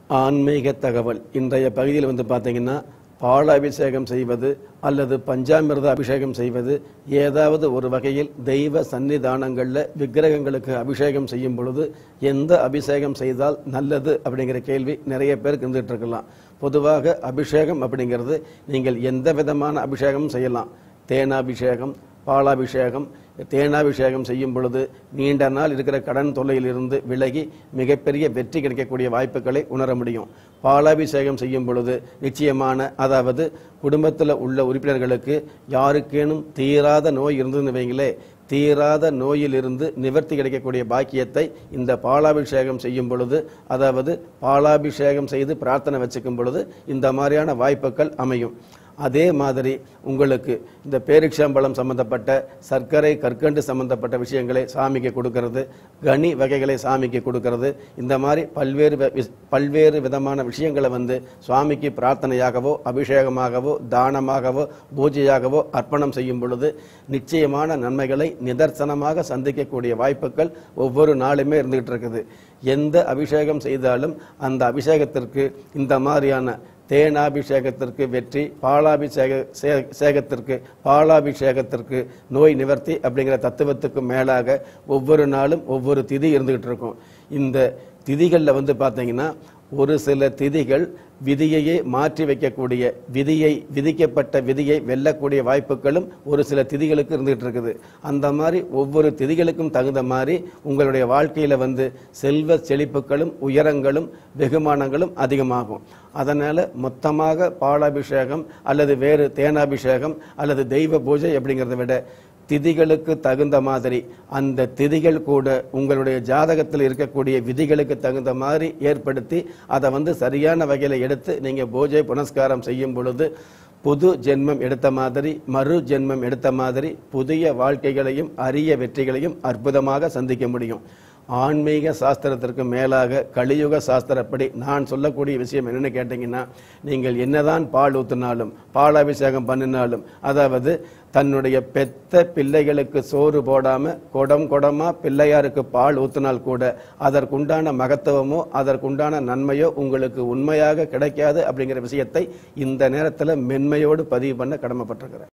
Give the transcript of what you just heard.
ஆன்மீக தகவல் இன்றைய பகுதியில் வந்து பார்த்தீங்கன்னா பால அபிஷேகம் செய்வது அல்லது பஞ்சாமிர்த அபிஷேகம் செய்வது ஏதாவது ஒரு வகையில் தெய்வ சன்னிதானங்களில் விக்கிரகங்களுக்கு அபிஷேகம் செய்யும் பொழுது எந்த அபிஷேகம் செய்தால் நல்லது அப்படிங்கிற கேள்வி நிறைய பேருக்கு இருந்துகிட்டு இருக்கலாம் பொதுவாக அபிஷேகம் அப்படிங்கிறது நீங்கள் எந்த விதமான அபிஷேகமும் செய்யலாம் தேனாபிஷேகம் பாலாபிஷேகம் தேனாபிஷேகம் செய்யும் பொழுது நீண்ட நாள் இருக்கிற கடன் தொல்லையிலிருந்து விலகி மிகப்பெரிய வெற்றி கிடைக்கக்கூடிய வாய்ப்புகளை உணர முடியும் பாலாபிஷேகம் செய்யும் பொழுது நிச்சயமான அதாவது குடும்பத்தில் உள்ள உறுப்பினர்களுக்கு யாருக்கேனும் தீராத நோய் இருந்ததுன்னு வைங்களே தீராத நோயிலிருந்து நிவர்த்தி கிடைக்கக்கூடிய பாக்கியத்தை இந்த பாலாபிஷேகம் செய்யும் பொழுது அதாவது பாலாபிஷேகம் செய்து பிரார்த்தனை வச்சுக்கும் பொழுது இந்த மாதிரியான வாய்ப்புகள் அமையும் அதே மாதிரி உங்களுக்கு இந்த பேரிக்ஷாம்பழம் சம்பந்தப்பட்ட சர்க்கரை கற்கண்டு சம்பந்தப்பட்ட விஷயங்களை சாமிக்கு கொடுக்கறது கனி வகைகளை சாமிக்கு கொடுக்கறது இந்த மாதிரி பல்வேறு வ- வி- பல்வேறு விதமான விஷயங்களை வந்து சுவாமிக்கு பிரார்த்தனையாகவோ அபிஷேகமாகவோ தானமாகவோ பூஜையாகவோ அர்ப்பணம் செய்யும் பொழுது நிச்சயமான நன்மைகளை நிதர்சனமாக சந்திக்கக்கூடிய வாய்ப்புகள் ஒவ்வொரு நாளுமே இருந்துகிட்டு இருக்குது எந்த அபிஷேகம் செய்தாலும் அந்த அபிஷேகத்திற்கு இந்த மாதிரியான தேனாபிஷேகத்திற்கு வெற்றி பாலாபிஷேக சே- சேகத்திற்கு பாலாபிஷேகத்திற்கு நோய் நிவர்த்தி அப்படிங்கிற தத்துவத்துக்கு மேலாக ஒவ்வொரு நாளும் ஒவ்வொரு திதி இருந்துகிட்டு இருக்கும் இந்த திதிகளில் வந்து பார்த்தீங்கன்னா ஒரு சில திதிகள் விதியையே மாற்றி வைக்கக்கூடிய விதியை விதிக்கப்பட்ட விதியை வெல்லக்கூடிய வாய்ப்புகளும் ஒரு சில திதிகளுக்கு இருந்துகிட்டு இருக்குது அந்த மாதிரி ஒவ்வொரு திதிகளுக்கும் தகுந்த மாதிரி உங்களுடைய வாழ்க்கையில் வந்து செல்வ செழிப்புகளும் உயரங்களும் வெகுமானங்களும் அதிகமாகும் அதனால் மொத்தமாக பாலாபிஷேகம் அல்லது வேறு தேனாபிஷேகம் அல்லது தெய்வ பூஜை அப்படிங்கிறத விட திதிகளுக்கு தகுந்த மாதிரி அந்த திதிகள் கூட உங்களுடைய ஜாதகத்தில் இருக்கக்கூடிய விதிகளுக்கு தகுந்த மாதிரி ஏற்படுத்தி அதை வந்து சரியான வகையில் எடுத்து நீங்கள் பூஜை புனஸ்காரம் செய்யும் பொழுது புது ஜென்மம் எடுத்த மாதிரி மறு ஜென்மம் எடுத்த மாதிரி புதிய வாழ்க்கைகளையும் அரிய வெற்றிகளையும் அற்புதமாக சந்திக்க முடியும் ஆன்மீக சாஸ்திரத்திற்கு மேலாக கலியுக சாஸ்திரப்படி நான் சொல்லக்கூடிய விஷயம் என்னன்னு கேட்டிங்கன்னா நீங்கள் என்னதான் பால் ஊற்றினாலும் பாலாபிஷேகம் பண்ணினாலும் அதாவது தன்னுடைய பெத்த பிள்ளைகளுக்கு சோறு போடாம குடம் குடமா பிள்ளையாருக்கு பால் ஊற்றினால் கூட அதற்குண்டான மகத்துவமோ அதற்குண்டான நன்மையோ உங்களுக்கு உண்மையாக கிடைக்காது அப்படிங்கிற விஷயத்தை இந்த நேரத்தில் மென்மையோடு பதிவு பண்ண கடமைப்பட்டிருக்கிறேன்